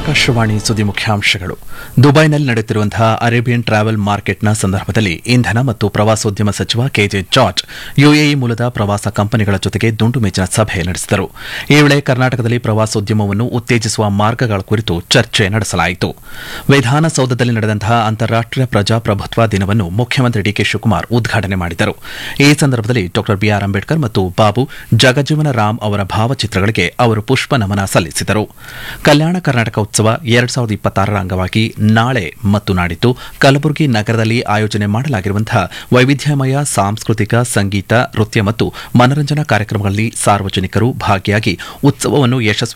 ಆಕಾಶವಾಣಿ ಸುದ್ದಿ ಮುಖ್ಯಾಂಶಗಳು ದುಬೈನಲ್ಲಿ ನಡೆಯುತ್ತಿರುವಂತಹ ಅರೇಬಿಯನ್ ಟ್ರಾವೆಲ್ ಮಾರ್ಕೆಟ್ನ ಸಂದರ್ಭದಲ್ಲಿ ಇಂಧನ ಮತ್ತು ಪ್ರವಾಸೋದ್ಯಮ ಸಚಿವ ಕೆಜೆ ಜಾರ್ಜ್ ಯುಎಇ ಮೂಲದ ಪ್ರವಾಸ ಕಂಪನಿಗಳ ಜೊತೆಗೆ ದುಂಡು ಮೇಜಿನ ಸಭೆ ನಡೆಸಿದರು ಈ ವೇಳೆ ಕರ್ನಾಟಕದಲ್ಲಿ ಪ್ರವಾಸೋದ್ಯಮವನ್ನು ಉತ್ತೇಜಿಸುವ ಮಾರ್ಗಗಳ ಕುರಿತು ಚರ್ಚೆ ನಡೆಸಲಾಯಿತು ವಿಧಾನಸೌಧದಲ್ಲಿ ನಡೆದಂತಹ ಅಂತಾರಾಷ್ಟೀಯ ಪ್ರಜಾಪ್ರಭುತ್ವ ದಿನವನ್ನು ಮುಖ್ಯಮಂತ್ರಿ ಡಿಕೆ ಶಿವಕುಮಾರ್ ಉದ್ಘಾಟನೆ ಮಾಡಿದರು ಈ ಸಂದರ್ಭದಲ್ಲಿ ಡಾ ಬಿಆರ್ ಅಂಬೇಡ್ಕರ್ ಮತ್ತು ಬಾಬು ಜಗಜೀವನ ರಾಮ್ ಅವರ ಭಾವಚಿತ್ರಗಳಿಗೆ ಅವರು ಪುಷ್ಪ ನಮನ ಸಲ್ಲಿಸಿದರು ಕಲ್ಯಾಣ ಕರ್ನಾಟಕ ಉತ್ಸವ ಎರಡ್ ಸಾವಿರದ ಇಪ್ಪತ್ತಾರರ ಅಂಗವಾಗಿ ನಾಳೆ ಮತ್ತು ನಾಡಿದ್ದು ಕಲಬುರಗಿ ನಗರದಲ್ಲಿ ಆಯೋಜನೆ ಮಾಡಲಾಗಿರುವಂತಹ ವೈವಿಧ್ಯಮಯ ಸಾಂಸ್ಕೃತಿಕ ಸಂಗೀತ ನೃತ್ಯ ಮತ್ತು ಮನರಂಜನಾ ಕಾರ್ಯಕ್ರಮಗಳಲ್ಲಿ ಸಾರ್ವಜನಿಕರು ಭಾಗಿಯಾಗಿ ಉತ್ಸವವನ್ನು ಯಶಸ್ವಿ